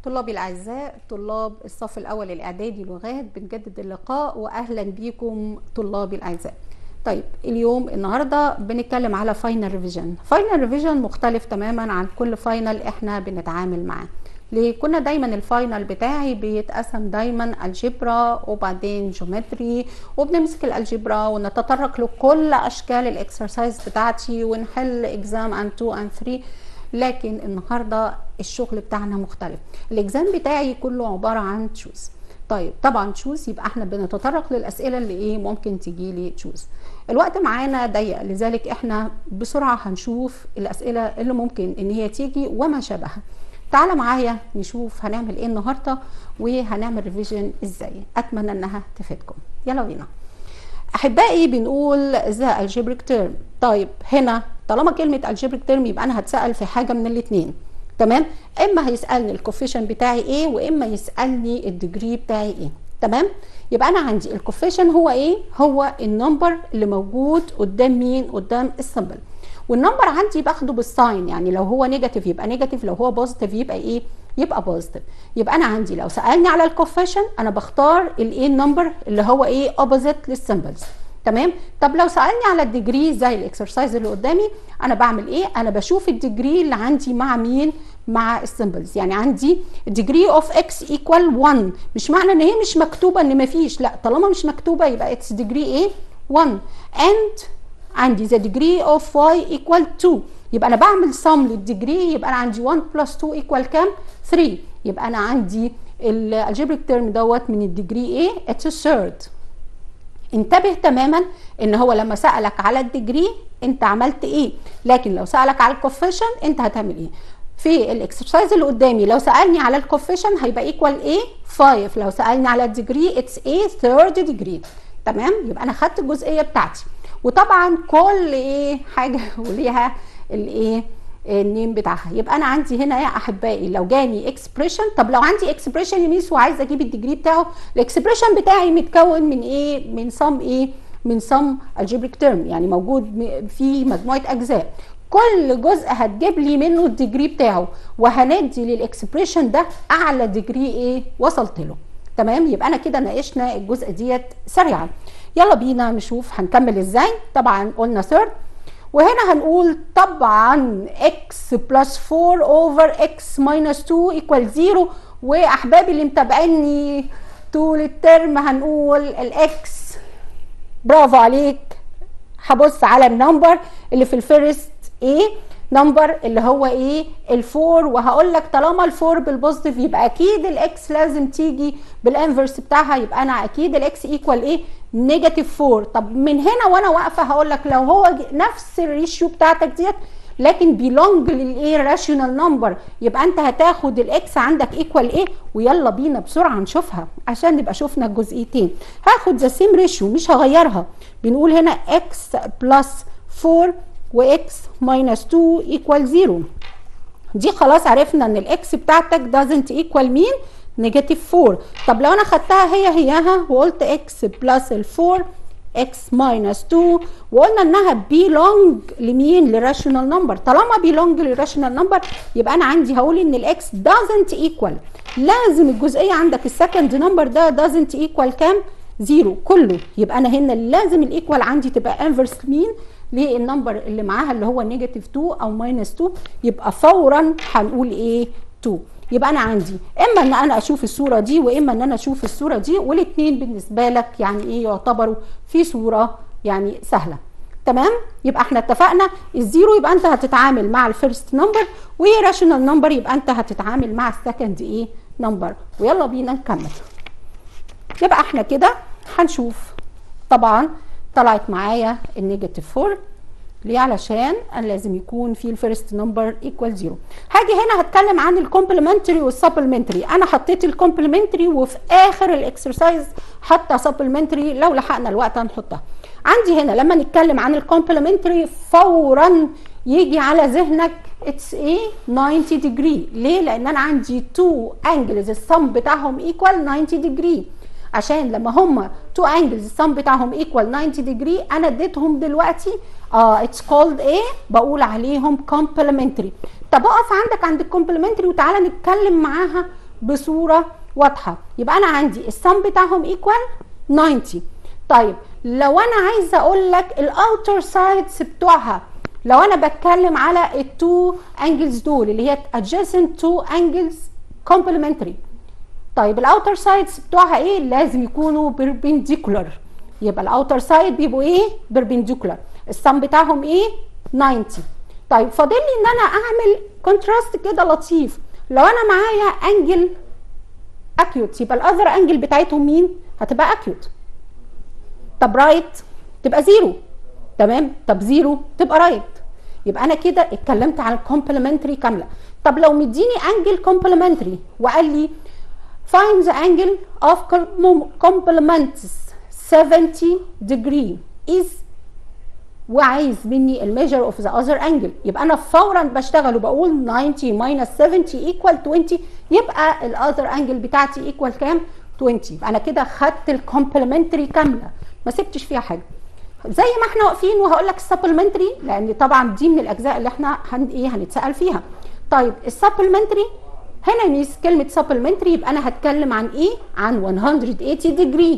طلابي الأعزاء طلاب الصف الأول الإعدادي لغات بنجدد اللقاء وأهلا بيكم طلابي الأعزاء طيب اليوم النهاردة بنتكلم على فاينل ريفيجن فاينل ريفيجن مختلف تماما عن كل فاينل احنا بنتعامل معاه ليه كنا دايما الفاينل بتاعي بيتقسم دايما الجبرا وبعدين جيومتري وبنمسك الالجبرا ونتطرق لكل اشكال الاكسرسايز بتاعتي ونحل اكزام ان 2 ان 3 لكن النهارده الشغل بتاعنا مختلف الاكزام بتاعي كله عباره عن تشوز طيب طبعا تشوز يبقى احنا بنتطرق للاسئله اللي ايه ممكن تجي لي تشوز الوقت معانا ضيق لذلك احنا بسرعه هنشوف الاسئله اللي ممكن ان هي تيجي وما شابهها تعالى معايا نشوف هنعمل ايه النهارده وهنعمل ريفيجن ازاي اتمنى انها تفيدكم يلا بينا احبائي بنقول ذا الجبريك تيرم طيب هنا طالما كلمه الجبريك تيرم يبقى انا هتسال في حاجه من الاثنين تمام اما هيسالني الكوفيشن بتاعي ايه واما يسالني الديجري بتاعي ايه تمام يبقى انا عندي الكوفيشن هو ايه هو النمبر اللي موجود قدام مين قدام السمبل والنمبر عندي باخده بالساين يعني لو هو نيجاتيف يبقى نيجاتيف لو هو بوزيتيف يبقى ايه يبقى بوزيتيف يبقى انا عندي لو سالني على الكوفيشن انا بختار الايه النمبر اللي هو ايه اوبوزيت للسمبلز تمام طب لو سالني على الديجري زي الاكسرسايز اللي قدامي انا بعمل ايه انا بشوف الديجري اللي عندي مع مين مع السمبلز يعني عندي degree of x equal 1 مش معنى ان هي مش مكتوبه ان مفيش لا طالما مش مكتوبه يبقى اتس degree ايه 1 and عندي the degree of y equal 2 يبقى انا بعمل sum للديجري يبقى انا عندي 1 plus 2 equal كام 3 يبقى انا عندي الالجبريك تيرم دوت من الديجري ايه اتس third انتبه تماما ان هو لما سالك على الديجري انت عملت ايه لكن لو سالك على الكوفيشن انت هتعمل ايه في الاكسرسايز اللي قدامي لو سالني على الكوفيشن هيبقى ايكوال ايه 5 لو سالني على الديجري اتس ايه ثيرد ديجري تمام يبقى انا خدت الجزئيه بتاعتي وطبعا كل ايه حاجه وليها الايه النيم بتاعها يبقى انا عندي هنا يا احبائي لو جاني اكسبريشن طب لو عندي اكسبريشن يميس وعايزه اجيب الديجري بتاعه الاكسبريشن بتاعي متكون من ايه من سم ايه من سم الجبريك تيرم يعني موجود في مجموعه اجزاء كل جزء هتجيب لي منه الديجري بتاعه وهندي للاكسبريشن ده اعلى ديجري ايه وصلت له تمام يبقى انا كده ناقشنا الجزء ديت سريعا يلا بينا نشوف هنكمل ازاي طبعا قلنا ثيرد وهنا هنقول طبعا x بلس 4 اوفر x ماينس 2 ايكوال 0 واحبابي اللي متابعيني طول الترم هنقول الاكس برافو عليك هبص على النمبر اللي في الفيرست ايه نمبر اللي هو ايه الفور وهقول لك طالما الفور بالبوزيتيف يبقى اكيد الاكس لازم تيجي بالانفرس بتاعها يبقى انا اكيد الاكس ايكوال ايه نيجاتيف 4 طب من هنا وانا واقفه هقول لك لو هو نفس الريشيو بتاعتك ديت لكن بيلونج للايه راشونال نمبر يبقى انت هتاخد الاكس عندك ايكوال ايه ويلا بينا بسرعه نشوفها عشان نبقى شفنا الجزئيتين هاخد ذا سيم ريشيو مش هغيرها بنقول هنا اكس بلس 4 واكس ماينس 2 ايكوال 0 دي خلاص عرفنا ان الاكس بتاعتك doesn't ايكوال مين نيجاتيف 4 طب لو انا خدتها هي هياها وقلت اكس بلس ال 4 اكس ماينس 2 وقلنا انها بيلونج لمين لراشونال نمبر طالما بيلونج لراشونال نمبر يبقى انا عندي هقول ان الاكس doesn't ايكوال لازم الجزئيه عندك السكند نمبر ده doesn't ايكوال كام زيرو كله يبقى انا هنا لازم الايكوال عندي تبقى انفرس مين للنمبر اللي معاها اللي هو نيجاتيف 2 او ماينس 2 يبقى فورا هنقول ايه 2 يبقى انا عندي اما ان انا اشوف الصوره دي واما ان انا اشوف الصوره دي والاثنين بالنسبه لك يعني ايه يعتبروا في صوره يعني سهله تمام يبقى احنا اتفقنا الزيرو يبقى انت هتتعامل مع الفيرست نمبر وراشونال نمبر يبقى انت هتتعامل مع السكند ايه نمبر ويلا بينا نكمل يبقى احنا كده هنشوف طبعا طلعت معايا النيجاتيف 4 ليه علشان انا لازم يكون في الفيرست نمبر ايكوال 0 هاجي هنا هتكلم عن الكومبلمنتري والسبلمنتري انا حطيت الكومبلمنتري وفي اخر الاكسرسايز حاطه سبلمنتري لو لحقنا الوقت هنحطها عندي هنا لما نتكلم عن الكومبلمنتري فورا يجي على ذهنك اتس ايه 90 ديجري ليه لان انا عندي تو انجلز السم بتاعهم ايكوال 90 ديجري عشان لما هم تو انجلز السم بتاعهم ايكوال 90 ديجري انا اديتهم دلوقتي اه اتس كولد ايه بقول عليهم كومبلمنتري طب اقف عندك عند الكومبلمنتري وتعالى نتكلم معاها بصوره واضحه يبقى انا عندي السم بتاعهم ايكوال 90 طيب لو انا عايزه اقول لك الاوتر سايدز بتوعها لو انا بتكلم على التو انجلز دول اللي هي adjacent two angles complementary طيب الاوتر سايدز بتوعها ايه لازم يكونوا perpendicular يبقى الاوتر سايد بيبقوا ايه perpendicular السم بتاعهم ايه 90 طيب فاضل لي ان انا اعمل كونتراست كده لطيف لو انا معايا انجل اكيوت يبقى الاذر انجل بتاعتهم مين هتبقى اكيوت طب رايت تبقى زيرو تمام طب زيرو تبقى رايت يبقى انا كده اتكلمت عن الكومبلمنتري كامله طب لو مديني انجل كومبلمنتري وقال لي find the angle of complements 70 degree is وعايز مني الميجر اوف ذا اذر انجل يبقى انا فورا بشتغل وبقول 90 ماينس 70 ايكوال 20 يبقى الاذر انجل بتاعتي ايكوال كام 20 يبقى انا كده خدت الكومبلمنتري كامله ما سبتش فيها حاجه زي ما احنا واقفين وهقول لك السبلمنتري لان طبعا دي من الاجزاء اللي احنا هن ايه هنتسال فيها طيب السبلمنتري هنا ميس كلمه سبلمنتري يبقى انا هتكلم عن ايه عن 180 ديجري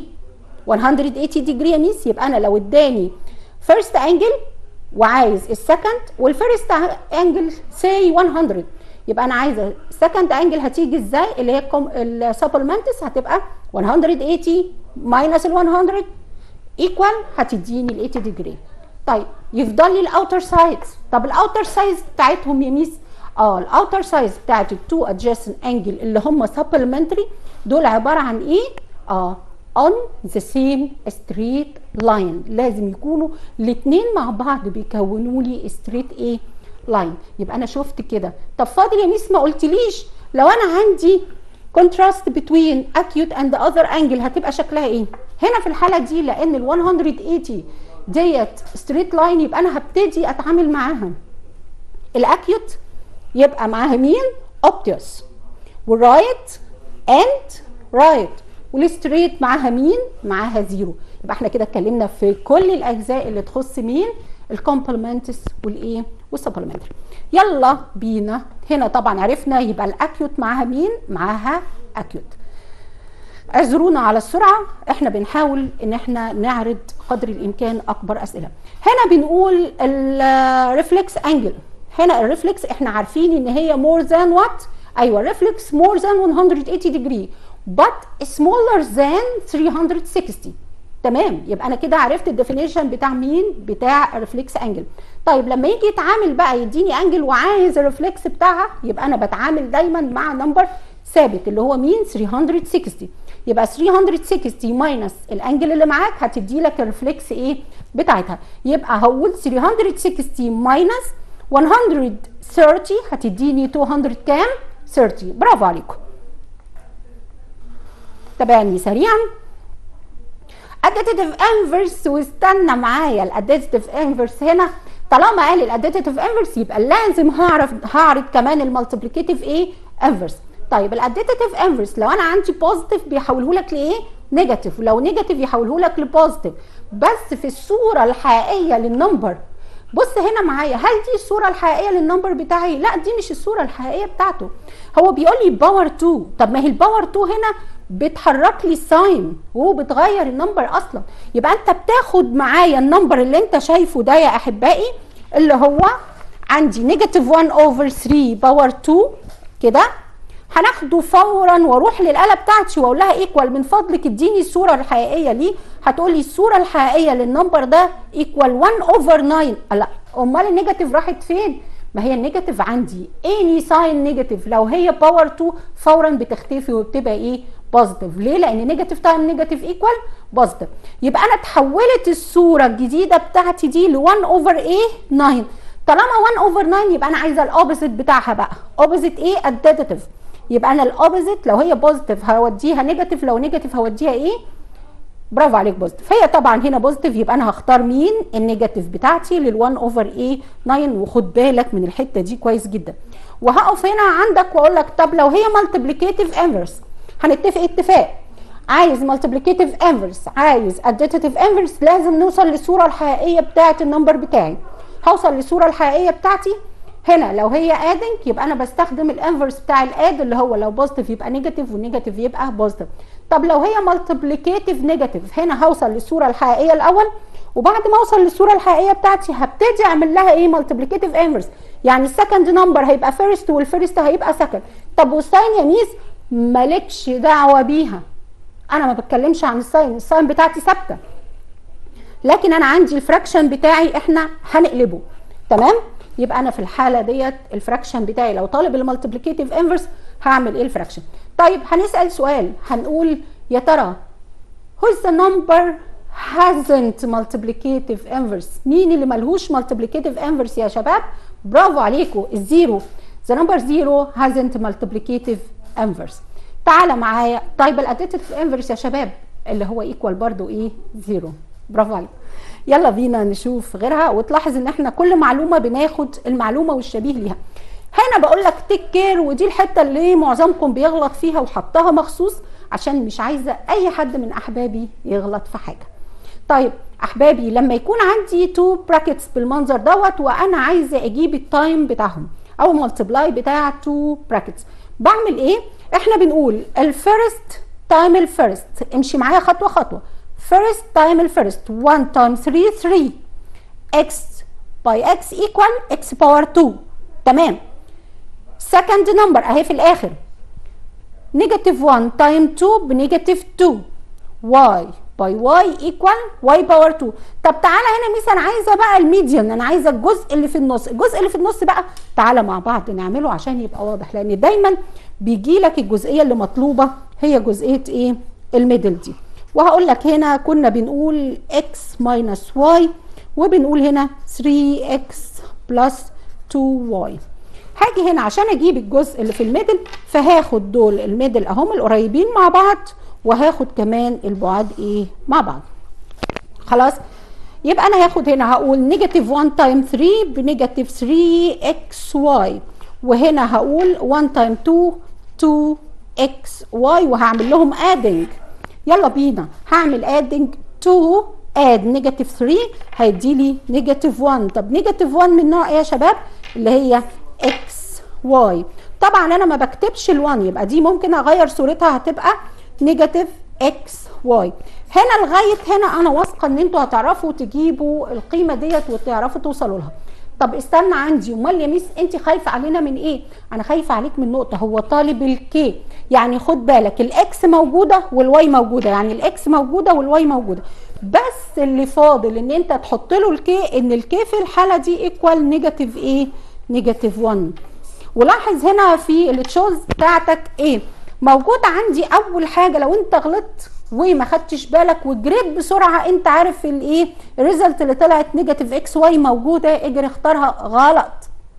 180 ديجري يا ميس يبقى انا لو اداني فيرست انجل وعايز السكند والفيرست انجل سي 100 يبقى انا عايزه السكند انجل هتيجي ازاي اللي هي السبلمنتس هتبقى 180 ماينس ال 100 ايكوال هتديني ال 80 ديجري طيب يفضل لي الاوتر سايدز طب الاوتر سايدز بتاعتهم يا ميس اه الاوتر سايدز بتاعت التو ادجيسنت انجل اللي هم سبلمنتري دول عباره عن ايه اه on the same straight line لازم يكونوا الاثنين مع بعض بيكونوا لي straight ايه لاين يبقى انا شفت كده طب فاضل يا ميس ما قلتليش لو انا عندي contrast between acute and other angle هتبقى شكلها ايه هنا في الحاله دي لان ال 180 ديت ستريت لاين يبقى انا هبتدي اتعامل معاها الاكيوت يبقى معاها مين اوبتيوس والرايت اند رايت والستريت معاها مين معاها زيرو يبقى احنا كده اتكلمنا في كل الاجزاء اللي تخص مين الكومبلمنتس والايه والسبلمنتري يلا بينا هنا طبعا عرفنا يبقى الاكيوت معاها مين معاها اكيوت اعذرونا على السرعه احنا بنحاول ان احنا نعرض قدر الامكان اكبر اسئله هنا بنقول الريفلكس انجل هنا الريفلكس احنا عارفين ان هي مور ذان وات ايوه الريفلكس مور ذان 180 ديجري but smaller than 360 تمام يبقى انا كده عرفت الديفينيشن بتاع مين بتاع الريفلكس انجل طيب لما يجي يتعامل بقى يديني انجل وعايز الريفلكس بتاعها يبقى انا بتعامل دايما مع نمبر ثابت اللي هو مين 360 يبقى 360 ماينس الانجل اللي معاك هتدي لك الريفلكس ايه بتاعتها يبقى هقول 360 ماينس 130 هتديني 200 كام 30 برافو عليكم تابعني سريعا additive inverse واستنى معايا الاديتيف انفرس هنا طالما قال الاديتيف انفرس يبقى لازم هعرف هعرض كمان المالتيبليكيتيف ايه انفرس طيب الاديتيف انفرس لو انا عندي بوزيتيف بيحوله لك لايه نيجاتيف ولو نيجاتيف يحوله لك لبوزيتيف بس في الصوره الحقيقيه للنمبر بص هنا معايا هل دي الصوره الحقيقيه للنمبر بتاعي لا دي مش الصوره الحقيقيه بتاعته هو بيقول لي باور 2 طب ما هي الباور 2 هنا بتحرك لي الساين وبتغير النمبر اصلا يبقى انت بتاخد معايا النمبر اللي انت شايفه ده يا احبائي اللي هو عندي نيجاتيف 1 اوفر 3 باور 2 كده هناخده فورا واروح للاله بتاعتي واقول لها ايكوال من فضلك اديني الصوره الحقيقيه ليه هتقول لي الصوره الحقيقيه للنمبر ده ايكوال 1 اوفر 9 لا امال النيجاتيف راحت فين ما هي النيجاتيف عندي اني ساين نيجاتيف لو هي باور 2 فورا بتختفي وبتبقى ايه بوزيتيف ليه لان نيجاتيف تايم نيجاتيف ايكوال بوزيتيف يبقى انا اتحولت الصوره الجديده بتاعتي دي ل 1 اوفر ايه 9 طالما 1 اوفر 9 يبقى انا عايزه الاوبوزيت بتاعها بقى اوبوزيت ايه اديتيف يبقى انا الاوبوزيت لو هي بوزيتيف هوديها نيجاتيف لو نيجاتيف هوديها ايه برافو عليك بوزيتيف هي طبعا هنا بوزيتيف يبقى انا هختار مين النيجاتيف بتاعتي لل 1 اوفر ايه 9 وخد بالك من الحته دي كويس جدا وهقف هنا عندك واقول لك طب لو هي مالتيبليكيتيف انفرس هنتفق اتفاق عايز مالتيبليكيتيف انفرس عايز اديتيف انفرس لازم نوصل للصوره الحقيقيه بتاعه النمبر بتاعي هوصل للصوره الحقيقيه بتاعتي هنا لو هي ادنج يبقى انا بستخدم الانفرس بتاع الاد اللي هو لو بوزيتيف يبقى نيجاتيف والنيجاتيف يبقى بوزيتيف طب لو هي مالتيبليكيتيف نيجاتيف هنا هوصل للصوره الحقيقيه الاول وبعد ما اوصل للصوره الحقيقيه بتاعتي هبتدي اعمل لها ايه مالتيبليكيتيف انفرس يعني السكند نمبر هيبقى فيرست والفيرست هيبقى سكند طب والساين يا ميس مالكش دعوه بيها انا ما بتكلمش عن الساين الساين بتاعتي ثابته لكن انا عندي الفراكشن بتاعي احنا هنقلبه تمام يبقى انا في الحاله ديت الفراكشن بتاعي لو طالب المالتيبليكيتيف انفرس هعمل ايه الفراكشن طيب هنسال سؤال هنقول يا ترى who's the number hasn't multiplicative inverse مين اللي ملهوش multiplicative inverse يا شباب برافو عليكم الزيرو the number zero hasn't multiplicative inverse تعالى معايا طيب الاديتيف انفرس يا شباب اللي هو ايكوال برضو ايه زيرو برافو عليك يلا بينا نشوف غيرها وتلاحظ ان احنا كل معلومه بناخد المعلومه والشبيه ليها هنا بقول لك تيك كير ودي الحته اللي معظمكم بيغلط فيها وحطها مخصوص عشان مش عايزه اي حد من احبابي يغلط في حاجه طيب احبابي لما يكون عندي تو براكتس بالمنظر دوت وانا عايزه اجيب التايم بتاعهم او ملتبلاي بتاع تو براكتس بعمل ايه احنا بنقول الفيرست تايم الفيرست امشي معايا خطوه خطوه first time الفيرست 1 times 3 3 x by x equal x power 2 تمام second number اهي في الاخر negative 1 time 2 بنيجاتيف 2 y by y equal y power 2 طب تعالى هنا ميس انا عايزه بقى الميديان انا عايزه الجزء اللي في النص الجزء اللي في النص بقى تعالى مع بعض نعمله عشان يبقى واضح لان دايما بيجي لك الجزئيه اللي مطلوبه هي جزئيه ايه الميدل دي وهقول لك هنا كنا بنقول x minus y وبنقول هنا 3x plus 2y هاجي هنا عشان اجيب الجزء اللي في الميدل فهاخد دول الميدل اهم القريبين مع بعض وهاخد كمان البعاد ايه مع بعض خلاص يبقى انا هاخد هنا هقول نيجاتيف 1 تايم 3 بنيجاتيف 3 اكس واي وهنا هقول 1 تايم 2 2 اكس واي وهعمل لهم ادنج يلا بينا هعمل ادنج 2 اد نيجاتيف 3 هيدي لي نيجاتيف 1 طب نيجاتيف 1 من نوع ايه يا شباب اللي هي اكس واي طبعا انا ما بكتبش ال1 يبقى دي ممكن اغير صورتها هتبقى نيجاتيف اكس واي هنا لغايه هنا انا واثقه ان انتوا هتعرفوا تجيبوا القيمه ديت وتعرفوا توصلوا لها طب استنى عندي امال يا ميس انت خايفه علينا من ايه انا خايفه عليك من نقطه هو طالب الكي يعني خد بالك الاكس موجوده والواي موجوده يعني الاكس موجوده والواي موجوده بس اللي فاضل ان انت تحط له الكي ان الكي في الحاله دي ايكوال نيجاتيف ايه نيجاتيف 1 ولاحظ هنا في التشوز بتاعتك ايه موجود عندي اول حاجه لو انت غلطت وما خدتش بالك وجريت بسرعه انت عارف الايه الريزلت اللي طلعت نيجاتيف اكس واي موجوده اجري اختارها غلط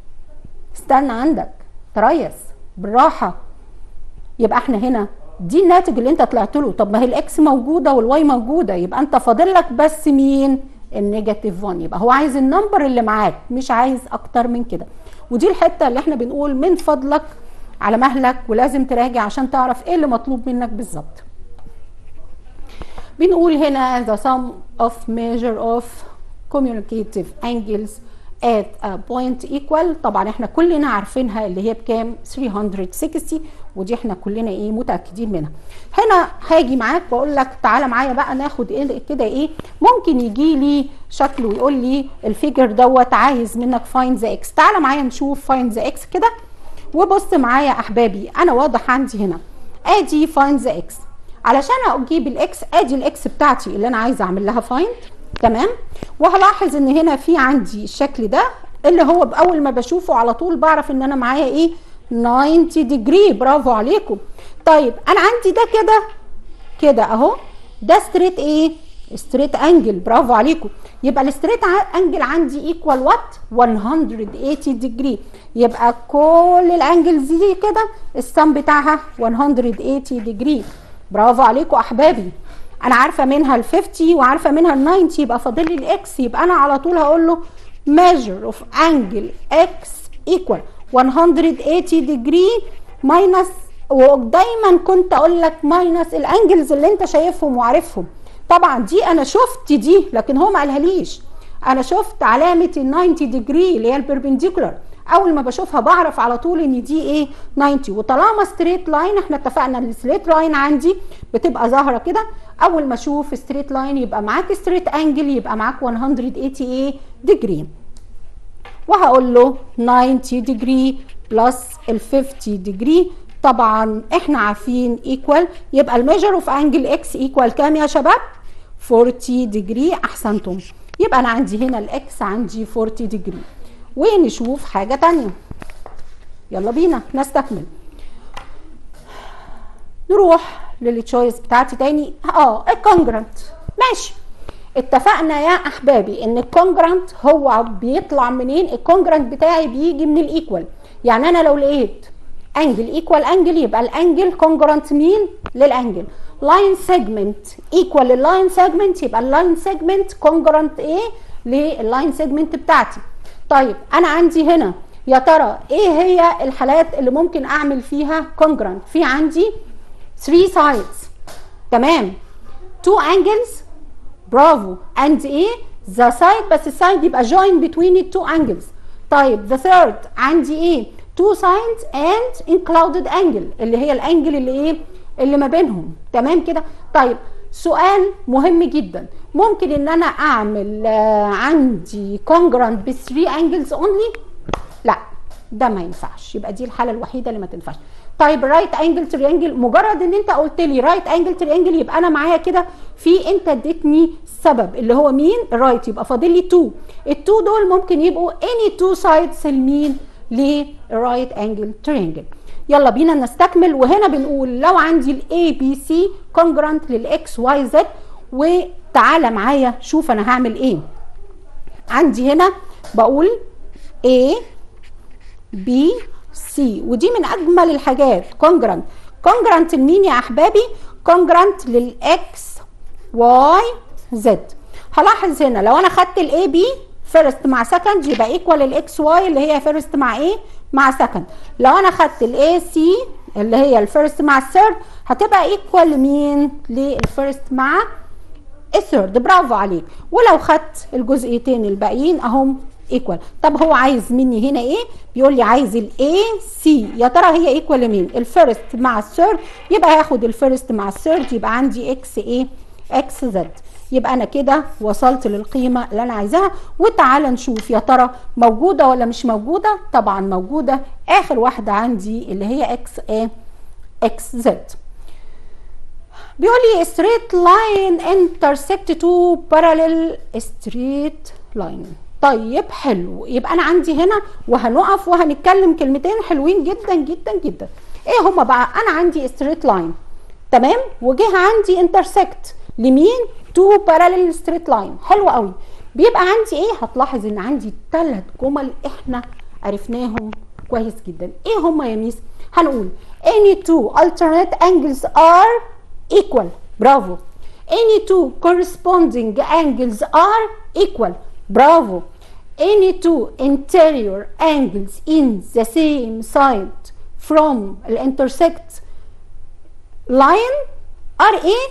استنى عندك تريس بالراحه يبقى احنا هنا دي الناتج اللي انت طلعت له طب ما هي الاكس موجوده والواي موجوده يبقى انت فاضل لك بس مين النيجاتيف 1 يبقى هو عايز النمبر اللي معاك مش عايز اكتر من كده ودي الحته اللي احنا بنقول من فضلك على مهلك ولازم تراجع عشان تعرف ايه اللي مطلوب منك بالظبط بنقول هنا the sum of measure of communicative angles at a point equal طبعا احنا كلنا عارفينها اللي هي بكام 360 ودي احنا كلنا ايه متاكدين منها هنا هاجي معاك واقول لك تعالى معايا بقى ناخد ايه كده ايه ممكن يجي لي شكل ويقول لي الفيجر دوت عايز منك فاين ذا اكس تعالى معايا نشوف فاين ذا اكس كده وبص معايا احبابي انا واضح عندي هنا ادي فاين ذا اكس علشان اجيب الاكس ادي الاكس بتاعتي اللي انا عايزه اعمل لها فايند تمام وهلاحظ ان هنا في عندي الشكل ده اللي هو باول ما بشوفه على طول بعرف ان انا معايا ايه 90 ديجري برافو عليكم طيب انا عندي ده كده كده اهو ده ستريت ايه ستريت انجل برافو عليكم يبقى الستريت انجل عندي ايكوال وات 180 ديجري يبقى كل الانجلز دي كده السم بتاعها 180 ديجري برافو عليكم احبابي انا عارفه منها ال 50 وعارفه منها ال 90 يبقى فاضل لي الاكس يبقى انا على طول هقول له measure of angle x equal 180 degree minus ودايما كنت اقول لك ماينس الانجلز اللي انت شايفهم وعارفهم طبعا دي انا شفت دي لكن هو ما قالها ليش انا شفت علامه ال 90 degree اللي هي البربنديكولار اول ما بشوفها بعرف على طول ان دي ايه 90 وطالما ستريت لاين احنا اتفقنا ان الستريت لاين عندي بتبقى ظاهره كده اول ما اشوف ستريت لاين يبقى معاك ستريت انجل يبقى معاك 180 ايه ديجري وهقول له 90 ديجري بلس ال 50 ديجري طبعا احنا عارفين ايكوال يبقى الميجر اوف انجل اكس ايكوال كام يا شباب 40 ديجري احسنتم يبقى انا عندي هنا الاكس عندي 40 ديجري ونشوف حاجه تانية يلا بينا نستكمل نروح للتشويس بتاعتي تاني اه الكونجرنت ماشي اتفقنا يا احبابي ان الكونجرنت هو بيطلع منين الكونجرنت بتاعي بيجي من الايكوال يعني انا لو لقيت انجل ايكوال انجل يبقى الانجل كونجرنت مين للانجل لاين سيجمنت ايكوال لللاين سيجمنت يبقى اللاين سيجمنت كونجرنت ايه لللاين سيجمنت بتاعتي طيب انا عندي هنا يا ترى ايه هي الحالات اللي ممكن اعمل فيها كونجرنت في عندي 3 sides تمام 2 angles برافو and ايه the side بس السايد يبقى join between the two angles طيب the third عندي ايه two sides and included angle اللي هي الانجل اللي ايه اللي ما بينهم تمام كده طيب سؤال مهم جدا ممكن ان انا اعمل آه عندي congruent ب 3 angles only لا ده ما ينفعش يبقى دي الحاله الوحيده اللي ما تنفعش طيب رايت انجل تريانجل مجرد ان انت قلت لي رايت انجل تريانجل يبقى انا معايا كده في انت اديتني سبب اللي هو مين الرايت يبقى فاضل لي 2 ال2 دول ممكن يبقوا اني 2 سايدز لمين للرايت انجل تريانجل يلا بينا نستكمل وهنا بنقول لو عندي الاي بي سي كونجرانت للاكس واي زد وتعالى معايا شوف انا هعمل ايه عندي هنا بقول A B C ودي من اجمل الحاجات كونجرانت كونجرانت لمين يا احبابي كونجرانت للاكس واي زد هلاحظ هنا لو انا خدت الاي بي فيرست مع سكند يبقى ايكوال الاكس واي اللي هي فيرست مع ايه مع سكند لو انا خدت الاي سي اللي هي الفيرست مع الثيرد هتبقى ايكوال لمين للفيرست مع الثيرد برافو عليك ولو خدت الجزئيتين الباقيين اهم ايكوال طب هو عايز مني هنا ايه بيقول لي عايز الاي سي يا ترى هي ايكوال لمين الفيرست مع الثيرد يبقى هاخد الفيرست مع الثيرد يبقى عندي اكس ايه اكس زد يبقى انا كده وصلت للقيمه اللي انا عايزاها وتعالى نشوف يا ترى موجوده ولا مش موجوده طبعا موجوده اخر واحده عندي اللي هي اكس ايه اكس زد بيقول لي straight line intersect two parallel straight line طيب حلو يبقى انا عندي هنا وهنقف وهنتكلم كلمتين حلوين جدا جدا جدا ايه هما بقى انا عندي ستريت لاين تمام وجه عندي انترسكت لمين تو باراليل ستريت لاين حلو قوي بيبقى عندي ايه هتلاحظ ان عندي ثلاث جمل احنا عرفناهم كويس جدا ايه هما يا ميس هنقول any two alternate angles are equal برافو any two corresponding angles are equal برافو any two interior angles in the same side from the intersect line are ايه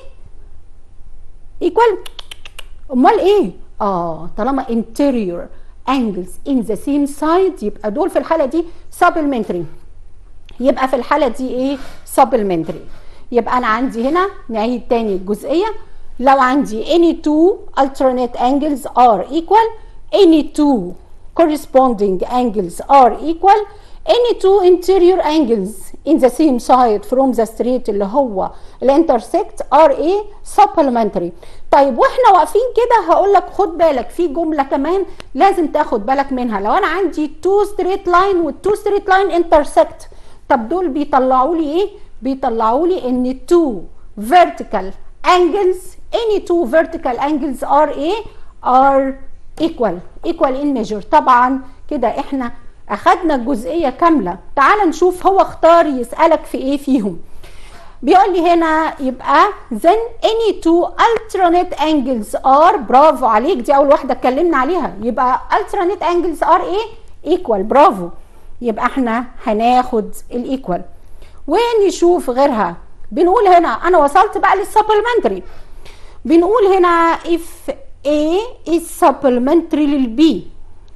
equal امال ايه اه طالما interior angles in the same side يبقى دول في الحاله دي supplementary يبقى في الحاله دي ايه supplementary يبقى انا عندي هنا نعيد تاني الجزئيه لو عندي any two alternate angles are equal any two corresponding angles are equal any two interior angles in the same side from the straight اللي هو الانترسكت are a supplementary طيب واحنا واقفين كده هقول لك خد بالك في جمله كمان لازم تاخد بالك منها لو انا عندي two straight line والتو straight line intersect طب دول بيطلعوا لي ايه بيطلعوا لي ان two vertical angles any two vertical angles are a are equal equal in measure طبعا كده احنا اخدنا الجزئيه كامله تعال نشوف هو اختار يسالك في ايه فيهم بيقول لي هنا يبقى then any two alternate angles are برافو عليك دي اول واحده اتكلمنا عليها يبقى alternate angles are ايه equal برافو يبقى احنا هناخد الايكوال ونشوف غيرها بنقول هنا انا وصلت بقى للسبلمنتري بنقول هنا if A is supplementary للبي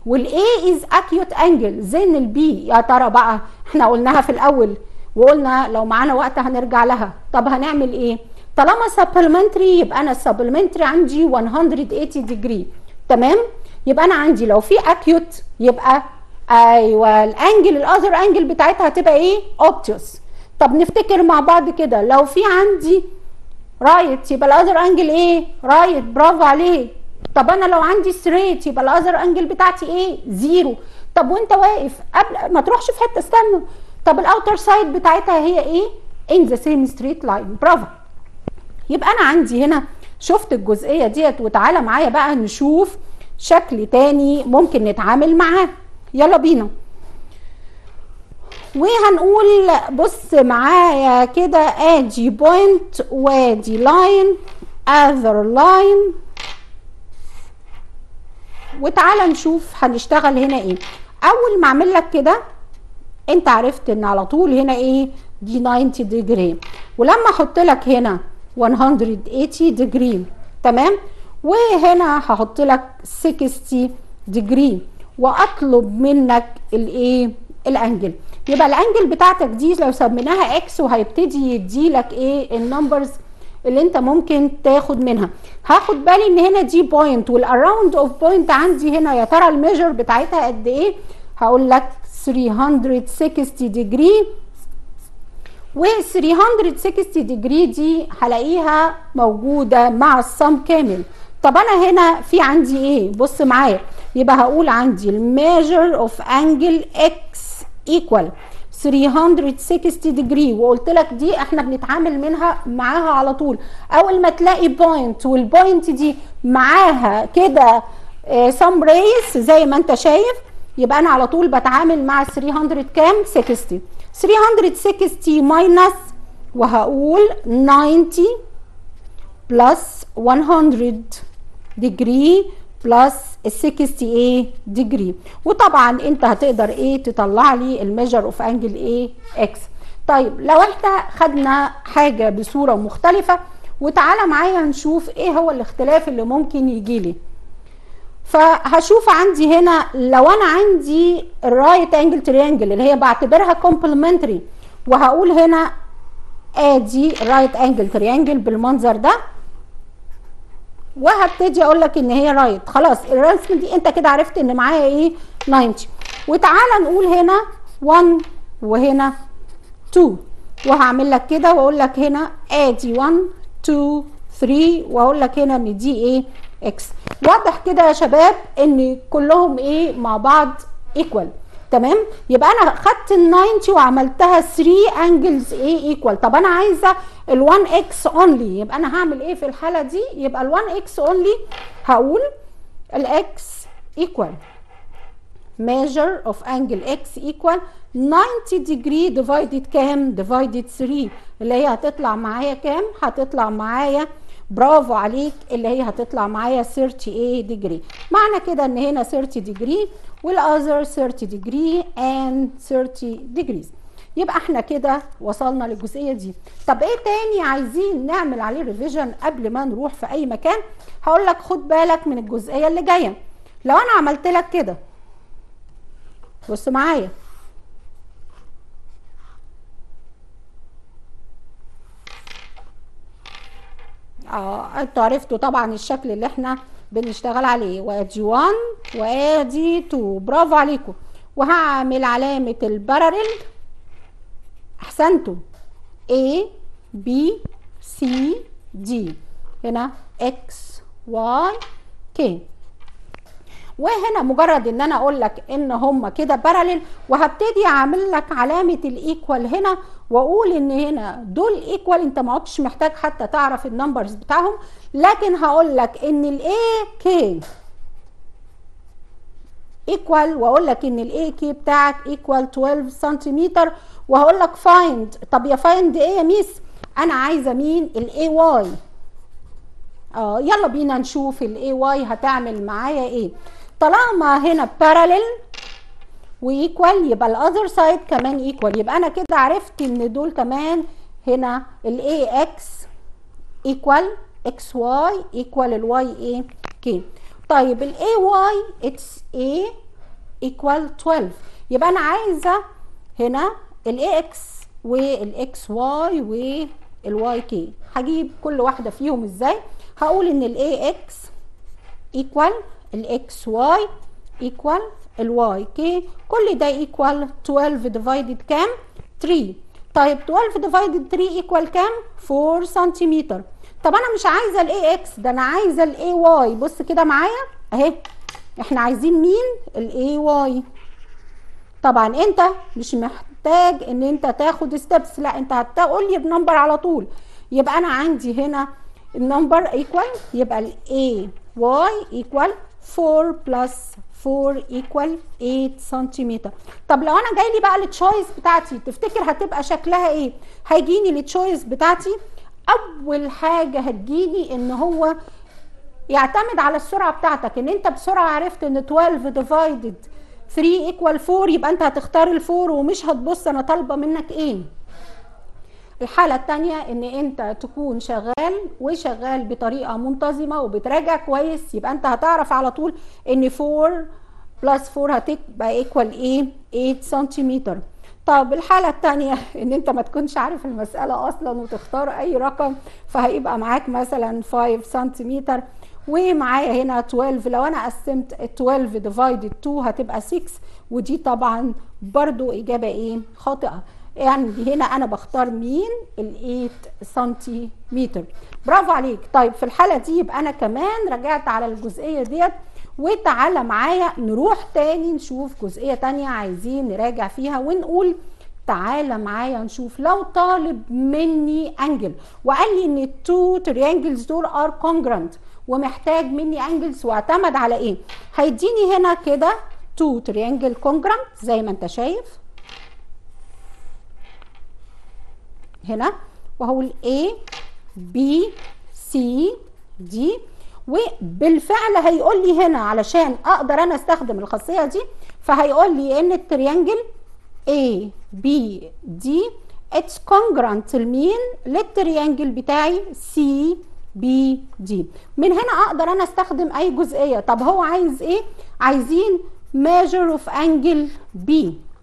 والاي از اكيوت انجل زين البي يا ترى بقى احنا قلناها في الاول وقلنا لو معانا وقت هنرجع لها طب هنعمل ايه طالما سبلمنتري يبقى انا السبلمنتري عندي 180 ديجري تمام يبقى انا عندي لو في اكيوت يبقى ايوه الانجل الاذر انجل بتاعتها هتبقى ايه اوبتيوس طب نفتكر مع بعض كده لو في عندي رايت يبقى الاذر انجل ايه رايت برافو عليه طب انا لو عندي ستريت يبقى الاذر انجل بتاعتي ايه زيرو طب وانت واقف قبل ما تروحش في حته استنى طب الاوتر سايد بتاعتها هي ايه in the same straight line برافو يبقى انا عندي هنا شفت الجزئيه ديت وتعالى معايا بقى نشوف شكل تاني ممكن نتعامل معاه يلا بينا وهنقول بص معايا كده ادي بوينت وادي لاين اذر لاين وتعالى نشوف هنشتغل هنا ايه اول ما اعمل لك كده انت عرفت ان على طول هنا ايه دي 90 ديجري ولما احط لك هنا 180 ديجري تمام وهنا هحط لك 60 ديجري واطلب منك الايه الانجل يبقى الانجل بتاعتك دي لو سميناها اكس وهيبتدي يدي لك ايه النمبرز اللي انت ممكن تاخد منها هاخد بالي ان هنا دي بوينت والاراوند اوف بوينت عندي هنا يا ترى الميجر بتاعتها قد ايه هقول لك 360 ديجري و 360 ديجري دي هلاقيها موجوده مع الصم كامل طب انا هنا في عندي ايه بص معايا يبقى هقول عندي الميجر اوف انجل اكس ايكوال 360 ديجري وقلت لك دي احنا بنتعامل منها معاها على طول اول ما تلاقي بوينت والبوينت دي معاها كده سم ريس زي ما انت شايف يبقى انا على طول بتعامل مع 300 كام 60 360 ماينس وهقول 90 بلس 100 ديجري بلس ال 60 ايه ديجري وطبعا انت هتقدر ايه تطلع لي الميجر اوف انجل ايه اكس طيب لو احنا خدنا حاجه بصوره مختلفه وتعالى معايا نشوف ايه هو الاختلاف اللي ممكن يجي لي فهشوف عندي هنا لو انا عندي الرايت انجل تريانجل اللي هي بعتبرها كومبلمنتري وهقول هنا ادي رايت انجل تريانجل بالمنظر ده وهبتدي اقول لك ان هي رايت خلاص الرسم دي انت كده عرفت ان معايا ايه 90 وتعالى نقول هنا 1 وهنا 2 وهعمل لك كده واقول لك هنا ادي 1 2 3 واقول لك هنا ان دي ايه اكس واضح كده يا شباب ان كلهم ايه مع بعض ايكوال تمام يبقى انا خدت ال 90 وعملتها 3 انجلز ايه ايكوال طب انا عايزه ال 1 اكس اونلي يبقى انا هعمل ايه في الحاله دي يبقى ال 1 اكس اونلي هقول الاكس ايكوال measure of angle x equal 90 degree divided كام divided 3 اللي هي هتطلع معايا كام هتطلع معايا برافو عليك اللي هي هتطلع معايا 38 ديجري معنى كده ان هنا 30 ديجري والاذر 30 ديجري and 30 degrees يبقى احنا كده وصلنا للجزئيه دي طب ايه تاني عايزين نعمل عليه ريفيجن قبل ما نروح في اي مكان هقول لك خد بالك من الجزئيه اللي جايه لو انا عملت لك كده بص معايا اه انتوا عرفتوا طبعا الشكل اللي احنا بنشتغل عليه وادي 1 وادي 2 برافو عليكم وهعمل علامة الباراليل احسنتوا A B C D هنا X Y K وهنا مجرد ان انا اقول لك ان هم كده باراليل وهبتدي اعمل لك علامه الايكوال هنا واقول ان هنا دول ايكوال انت ما عدتش محتاج حتى تعرف النمبرز بتاعهم لكن هقول لك ان الاي كي ايكوال واقول لك ان الاي كي بتاعك ايكوال 12 سنتيمتر وهقول لك فايند طب يا فايند ايه يا ميس انا عايزه مين الاي واي اه يلا بينا نشوف الاي واي هتعمل معايا ايه طالما هنا باراليل وايكوال يبقى الاذر سايد كمان ايكوال يبقى انا كده عرفت ان دول كمان هنا الاي اكس ايكوال اكس واي ايكوال الواي ايه كي طيب الاي واي اتس اي equal 12 يبقى انا عايزه هنا الاي اكس والاكس واي والواي كي هجيب كل واحده فيهم ازاي هقول ان الاي اكس equal الاكس واي equal الواي كي كل ده equal 12 divided كام 3 طيب 12 divided 3 equal كام 4 سنتيمتر طب انا مش عايزه الاي اكس ده انا عايزه الاي واي بص كده معايا اهي احنا عايزين مين الاي واي طبعا انت مش محتاج ان انت تاخد ستيبس لا انت هتقول لي بنمبر على طول يبقى انا عندي هنا النمبر ايكوال يبقى الاي واي ايكوال 4 بلس 4 ايكوال 8 سنتيمتر طب لو انا جاي لي بقى التشويس بتاعتي تفتكر هتبقى شكلها ايه هيجيني التشويس بتاعتي اول حاجه هتجيلي ان هو يعتمد على السرعه بتاعتك ان انت بسرعه عرفت ان 12 ديفايدد 3 ايكوال 4 يبقى انت هتختار الفور ومش هتبص انا طالبه منك ايه الحالة التانية ان انت تكون شغال وشغال بطريقة منتظمة وبتراجع كويس يبقى انت هتعرف على طول ان 4 بلس 4 هتبقى ايكوال ايه 8 سنتيمتر طب الحالة التانية ان انت ما تكونش عارف المسألة اصلا وتختار اي رقم فهيبقى معاك مثلا 5 سنتيمتر ومعايا هنا 12 لو انا قسمت 12 ديفايدد 2 هتبقى 6 ودي طبعا برضو اجابة ايه خاطئة يعني هنا انا بختار مين ال 8 سنتيمتر برافو عليك طيب في الحالة دي يبقى انا كمان رجعت على الجزئية ديت وتعالى معايا نروح تاني نشوف جزئية تانية عايزين نراجع فيها ونقول تعالى معايا نشوف لو طالب مني انجل وقال لي ان التو تريانجلز دول ار كونجرنت ومحتاج مني انجلز واعتمد على ايه هيديني هنا كده تو تريانجل كونجرنت زي ما انت شايف هنا وهقول A B C D وبالفعل هيقول لي هنا علشان اقدر انا استخدم الخاصيه دي فهيقول لي ان التريانجل A B D اتس congruent لمين للتريانجل بتاعي C B D من هنا اقدر انا استخدم اي جزئيه طب هو عايز ايه عايزين measure of angle B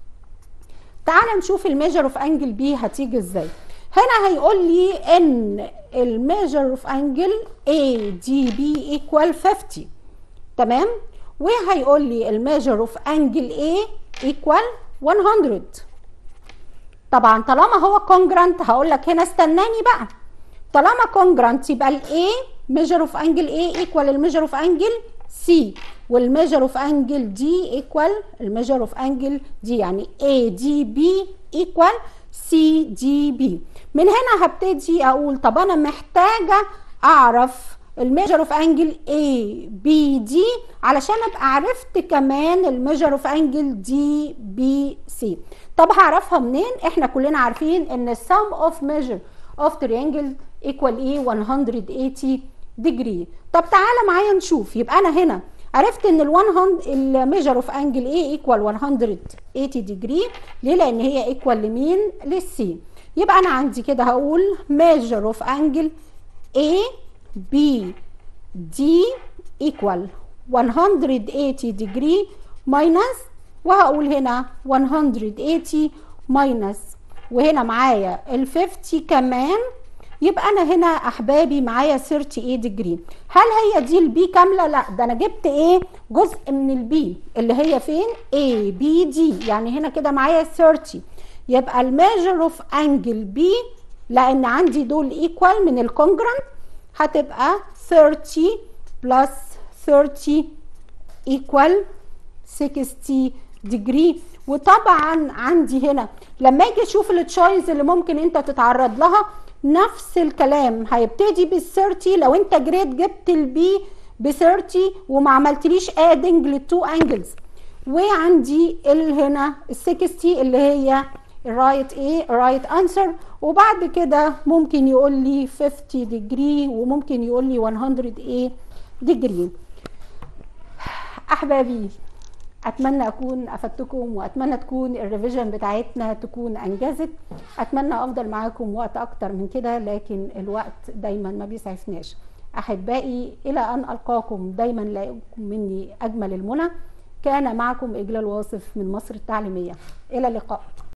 تعال نشوف الميجر اوف انجل بي هتيجي ازاي هنا هيقول لي ان الميجر اوف انجل اي دي بي ايكوال 50 تمام وهيقول لي الميجر اوف انجل اي ايكوال 100 طبعا طالما هو كونجرانت هقول لك هنا استناني بقى طالما كونجرانت يبقى الاي ميجر اوف انجل اي ايكوال الميجر اوف انجل سي والميجر اوف انجل دي ايكوال الميجر اوف انجل دي يعني اي دي بي ايكوال سي دي بي من هنا هبتدي اقول طب انا محتاجه اعرف الميجر اوف انجل اي بي دي علشان ابقى عرفت كمان الميجر اوف انجل دي بي سي طب هعرفها منين احنا كلنا عارفين ان السم اوف ميجر اوف تريانجل ايكوال ايه 180 ديجري طب تعالى معايا نشوف يبقى انا هنا عرفت ان ال 100 الميجر اوف انجل ايه ايكوال 180 ديجري ليه لان هي ايكوال لمين للسي يبقى انا عندي كده هقول ميجر اوف انجل A B D equal 180 degree minus وهقول هنا 180 minus وهنا معايا ال 50 كمان يبقى انا هنا احبابي معايا 38 ديجري هل هي دي البي كامله لا ده انا جبت ايه جزء من البي اللي هي فين A B D يعني هنا كده معايا 30 يبقى الميجر اوف انجل بي لان عندي دول ايكوال من الكونجرنت هتبقى 30 بلس 30 ايكوال 60 ديجري وطبعا عندي هنا لما اجي اشوف التشويز اللي ممكن انت تتعرض لها نفس الكلام هيبتدي بال 30 لو انت جريد جبت البي ب 30 وما عملتليش ادنج للتو انجلز وعندي ال هنا ال 60 اللي هي الرايت ايه رايت انسر وبعد كده ممكن يقول لي 50 ديجري وممكن يقول لي 100 ايه ديجري احبابي اتمنى اكون افدتكم واتمنى تكون الريفيجن بتاعتنا تكون انجزت اتمنى افضل معاكم وقت اكتر من كده لكن الوقت دايما ما بيسعفناش احبائي الى ان القاكم دايما لاقيكم مني اجمل المنى كان معكم إجلال واصف من مصر التعليمية إلى اللقاء